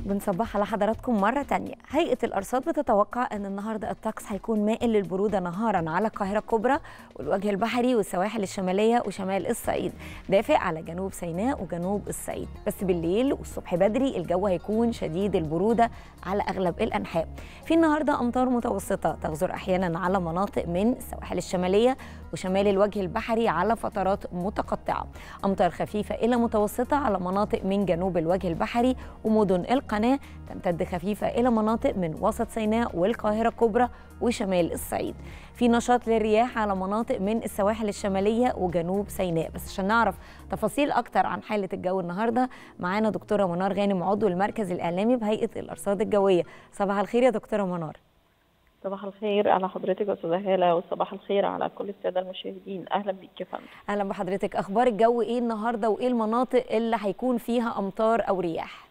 بنصبح على حضراتكم مرة تانية هيئة الأرصاد بتتوقع أن النهاردة الطقس هيكون مائل للبرودة نهارا على القاهرة الكبرى والوجه البحري والسواحل الشمالية وشمال الصعيد دافئ على جنوب سيناء وجنوب الصعيد بس بالليل والصبح بدري الجو هيكون شديد البرودة على أغلب الأنحاء في النهاردة أمطار متوسطة تغزر أحيانا على مناطق من السواحل الشمالية وشمال الوجه البحري على فترات متقطعة أمطار خفيفة إلى متوسطة على مناطق من جنوب الوجه البحري ومدن القناة تمتد خفيفة إلى مناطق من وسط سيناء والقاهرة الكبرى وشمال الصعيد في نشاط للرياح على مناطق من السواحل الشمالية وجنوب سيناء بس عشان نعرف تفاصيل أكتر عن حالة الجو النهاردة معانا دكتورة منار غانم عضو المركز الإعلامي بهيئة الأرصاد الجوية صباح الخير يا دكتورة منار صباح الخير على حضرتك يا استاذه هاله وصباح الخير على كل الساده المشاهدين اهلا بيك يا فندم أهلا بحضرتك أخبار الجو إيه النهاردة وإيه المناطق اللي هيكون فيها أمطار أو رياح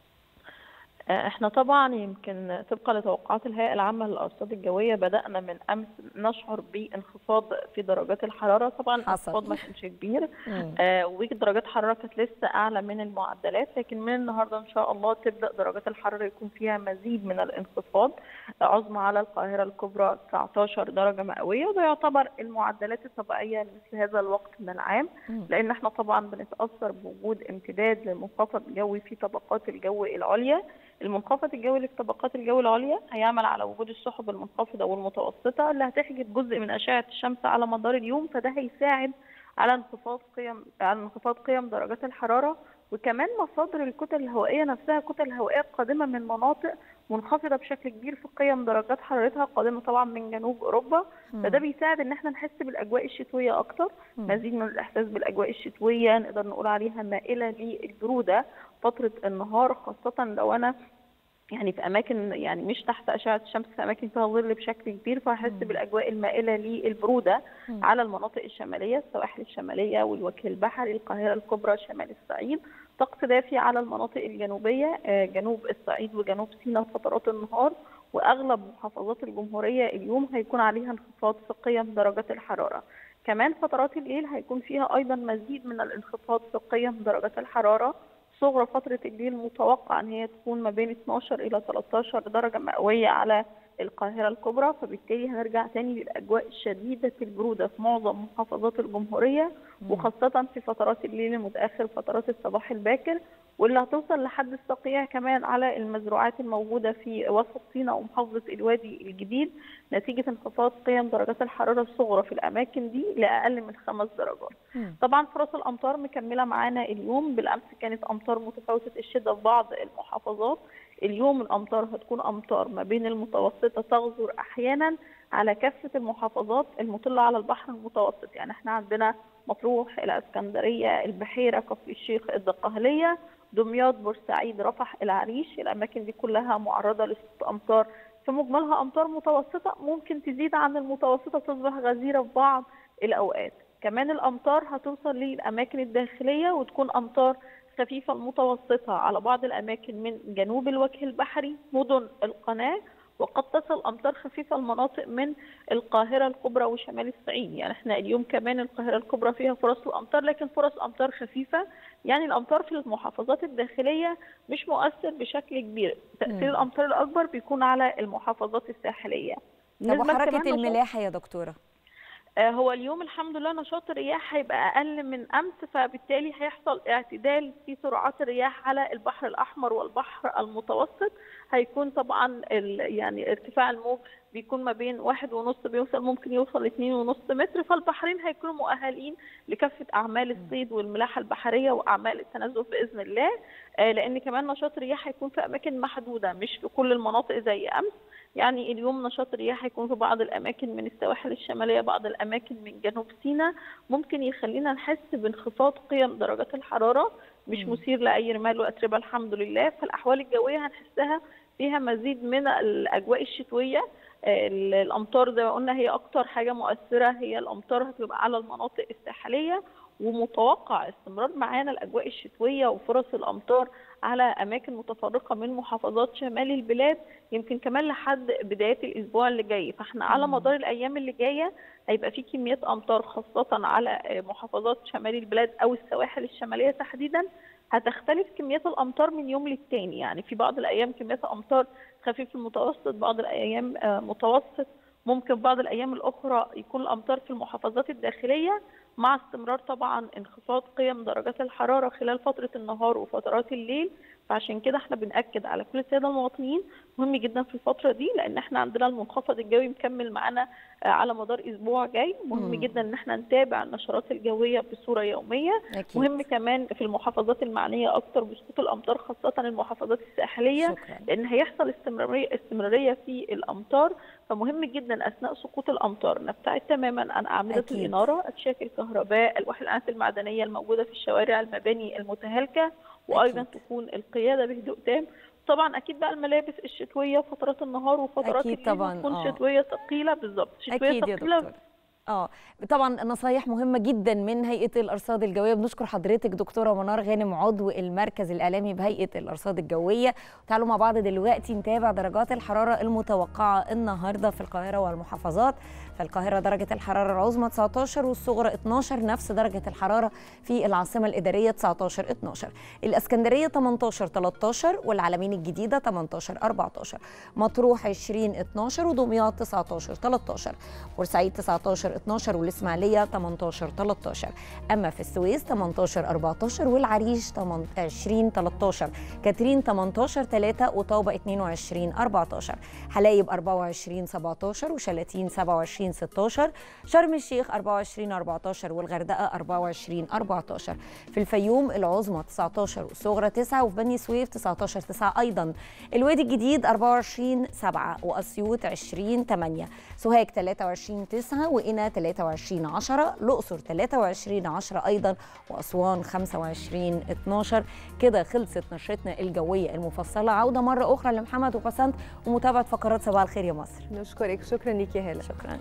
احنا طبعا يمكن طبقا لتوقعات الهيئه العامه للارصاد الجويه بدانا من امس نشعر بانخفاض في درجات الحراره طبعا الانخفاض ما كانش كبير آه ودرجات الحراره كانت لسه اعلى من المعدلات لكن من النهارده ان شاء الله تبدا درجات الحراره يكون فيها مزيد من الانخفاض عظمى على القاهره الكبرى 19 درجه مئويه وده يعتبر المعدلات الطبيعيه لمثل هذا الوقت من العام لان احنا طبعا بنتاثر بوجود امتداد لمنخفض جوي في طبقات الجو العليا المنخفض الجوي اللي في طبقات الجو العليا هيعمل على وجود السحب المنخفضه والمتوسطه اللي هتحجب جزء من اشعه الشمس على مدار اليوم فده هيساعد على انخفاض قيم على انخفاض قيم درجات الحراره وكمان مصادر الكتل الهوائيه نفسها كتل هوائيه قادمه من مناطق منخفضه بشكل كبير في قيم درجات حرارتها قادمه طبعا من جنوب اوروبا فده بيساعد ان احنا نحس بالاجواء الشتويه اكتر مزيد من الاحساس بالاجواء الشتويه نقدر نقول عليها مائله للبروده فتره النهار خاصه لو انا يعني في اماكن يعني مش تحت اشعه الشمس في اماكن فيها ظل بشكل كبير فهحس بالاجواء المائله للبروده مم. على المناطق الشماليه السواحل الشماليه والوجه البحري القاهره الكبرى شمال الصعيد طقس دافي على المناطق الجنوبيه جنوب الصعيد وجنوب سيناء فترات النهار واغلب محافظات الجمهوريه اليوم هيكون عليها انخفاض في قيم درجات الحراره كمان فترات الليل هيكون فيها ايضا مزيد من الانخفاض في قيم درجات الحراره صغرى فترة الليل متوقع أن هي تكون ما بين 12 إلى 13 درجة مئوية على القاهرة الكبرى فبالتالي هنرجع تاني للأجواء الشديدة البرودة في معظم محافظات الجمهورية وخاصة في فترات الليل المتأخر فترات الصباح الباكر واللي هتوصل لحد الصقيع كمان على المزروعات الموجودة في وسط سيناء ومحافظة الوادي الجديد نتيجة انخفاض قيم درجات الحرارة الصغرى في الأماكن دي لأقل من خمس درجات. طبعا فرص الأمطار مكملة معانا اليوم بالأمس كانت أمطار متفاوتة الشدة في بعض المحافظات اليوم الأمطار هتكون أمطار ما بين المتوسطة تغزر أحيانا على كافة المحافظات المطلة على البحر المتوسط يعني احنا عندنا مطروح إلى اسكندرية البحيرة كفر الشيخ الدقهلية دمياط بورسعيد رفح العريش الأماكن دي كلها معرضة لسقوط أمطار في مجملها أمطار متوسطة ممكن تزيد عن المتوسطة تصبح غزيرة في بعض الأوقات كمان الأمطار هتوصل للأماكن الداخلية وتكون أمطار خفيفة المتوسطة على بعض الأماكن من جنوب الوجه البحري مدن القناة وقد تصل أمطار خفيفة لمناطق من القاهرة الكبرى وشمال الصعيد يعني احنا اليوم كمان القاهرة الكبرى فيها فرص الأمطار لكن فرص أمطار خفيفة يعني الأمطار في المحافظات الداخلية مش مؤثر بشكل كبير تأثير الأمطار الأكبر بيكون على المحافظات الساحلية طب وحركة الملاحة يا دكتورة؟ هو اليوم الحمد لله نشاط الرياح هيبقى اقل من امس فبالتالي هيحصل اعتدال في سرعات الرياح على البحر الاحمر والبحر المتوسط هيكون طبعا يعني ارتفاع الموج بيكون ما بين واحد ونص بيوصل ممكن يوصل اتنين ونص متر فالبحرين هيكونوا مؤهلين لكافة أعمال الصيد والملاحة البحرية وأعمال التنزه بإذن الله لأن كمان نشاط الرياح هيكون في أماكن محدودة مش في كل المناطق زي أمس يعني اليوم نشاط الرياح هيكون في بعض الاماكن من السواحل الشماليه بعض الاماكن من جنوب سيناء ممكن يخلينا نحس بانخفاض قيم درجات الحراره مش مثير لاي رمال واتربه الحمد لله فالاحوال الجويه هنحسها فيها مزيد من الاجواء الشتويه الامطار زي ما قلنا هي اكتر حاجه مؤثره هي الامطار هتبقى على المناطق الساحليه ومتوقع استمرار معانا الاجواء الشتويه وفرص الامطار على اماكن متفرقه من محافظات شمال البلاد يمكن كمان لحد بدايه الاسبوع اللي جاي فاحنا على مدار الايام اللي جايه هيبقى في كميات امطار خاصه على محافظات شمال البلاد او السواحل الشماليه تحديدا هتختلف كميات الامطار من يوم للتاني يعني في بعض الايام كميات الامطار خفيف المتوسط بعض الايام متوسط ممكن بعض الايام الاخرى يكون الامطار في المحافظات الداخليه مع استمرار طبعا انخفاض قيم درجات الحراره خلال فتره النهار وفترات الليل فعشان كده احنا بنأكد على كل الساده المواطنين مهم جدا في الفتره دي لان احنا عندنا المنخفض الجوي مكمل معانا على مدار اسبوع جاي مهم مم. جدا ان احنا نتابع النشرات الجويه بصوره يوميه أكيد. مهم كمان في المحافظات المعنيه اكتر بسقوط الامطار خاصه المحافظات الساحليه شكرا. لان هيحصل استمراريه استمراريه في الامطار فمهم جدا اثناء سقوط الامطار نبتعد تماما عن اعمده أكيد. الاناره اشياء الكهرباء الوحدات المعدنيه الموجوده في الشوارع المباني المتهالكه وايضا أكيد. تكون القياده بهدوء تام طبعا اكيد بقى الملابس الشتويه فترات النهار وفترات أكيد الليل طبعا تكون آه. شتويه ثقيله بالظبط شتويه أكيد يا ثقيله دكتور. اه طبعا نصايح مهمه جدا من هيئه الارصاد الجويه بنشكر حضرتك دكتوره منار غانم عضو المركز الاعلامي بهيئه الارصاد الجويه تعالوا مع بعض دلوقتي نتابع درجات الحراره المتوقعه النهارده في القاهره والمحافظات في القاهره درجه الحراره العظمى 19 والصغرى 12 نفس درجه الحراره في العاصمه الاداريه 19 12 الاسكندريه 18 13 والعلمين الجديده 18 14 مطروح 20 12 ودمياط 19 13 بورسعيد 19 12 والاسماعيليه 18 13 اما في السويس 18 14 والعريش 20 13 كاترين 18 3 وطابه 22 14 حلايب 24 17 وشلاتين 27 16 شرم الشيخ 24 14 والغردقه 24 14 في الفيوم العظمى 19 والصغرى 9 وفي بني سويف 19 9 ايضا الوادي الجديد 24 7 واسيوط 20 8 سوهاج 23 9 وقنا 23 10 الأقصر 23 10 أيضا وأسوان 25 12 كده خلصت نشرتنا الجوية المفصلة عودة مرة أخرى لمحمد وبسنت ومتابعة فقرات صباح الخير يا مصر نشكرك شكرا ليك يا هلا شكرا